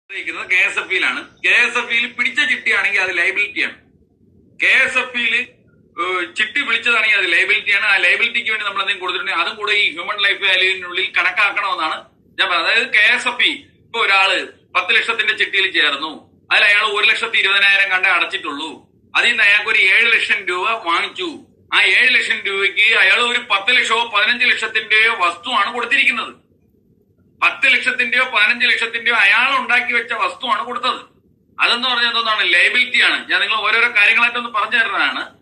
ആശ്രയിക്കുന്നത് K S F ഇയിലാണ് K S F ഇയിൽ പിടിച്ച ചിട്ടിയാണെങ്കിൽ അത് ലൈബിലിറ്റിയാണ് കെ എസ് എഫ് ഇയിൽ ചിട്ടി വിളിച്ചതാണെങ്കിൽ അത് ലൈബിലിറ്റിയാണ് ആ ലൈബിലിറ്റിക്ക് വേണ്ടി നമ്മൾ എന്തെങ്കിലും കൊടുത്തിട്ടുണ്ടെങ്കിൽ അതും കൂടെ ഈ ഹ്യൂമൻ ലൈഫ് വാല്യൂവിനുള്ളിൽ കണക്കാക്കണമെന്നാണ് ഞാൻ പറഞ്ഞത് അതായത് കെ എസ് എഫ് ഇ ഇപ്പൊ ഒരാള് പത്ത് ലക്ഷത്തിന്റെ ചിട്ടിയിൽ ചേർന്നു അതിൽ അയാൾ ഒരു ലക്ഷത്തി ഇരുപതിനായിരം കണ്ടേ അടച്ചിട്ടുള്ളൂ അതിൽ നിന്ന് അയാൾക്ക് ഒരു ഏഴ് ലക്ഷം രൂപ വാങ്ങിച്ചു ആ ഏഴ് ലക്ഷം രൂപയ്ക്ക് അയാൾ ഒരു പത്ത് ലക്ഷമോ പതിനഞ്ച് ലക്ഷത്തിന്റെയോ വസ്തുവാണ് കൊടുത്തിരിക്കുന്നത് പത്ത് ലക്ഷത്തിന്റെയോ പതിനഞ്ച് ലക്ഷത്തിന്റെയോ അയാൾ ഉണ്ടാക്കി വെച്ച വസ്തുവാണ് കൊടുത്തത് അതെന്ന് പറഞ്ഞാൽ എന്താണ് ലൈബിലിറ്റിയാണ് ഞാൻ നിങ്ങൾ ഓരോരോ കാര്യങ്ങളായിട്ടൊന്ന് പറഞ്ഞു തരുന്നതാണ്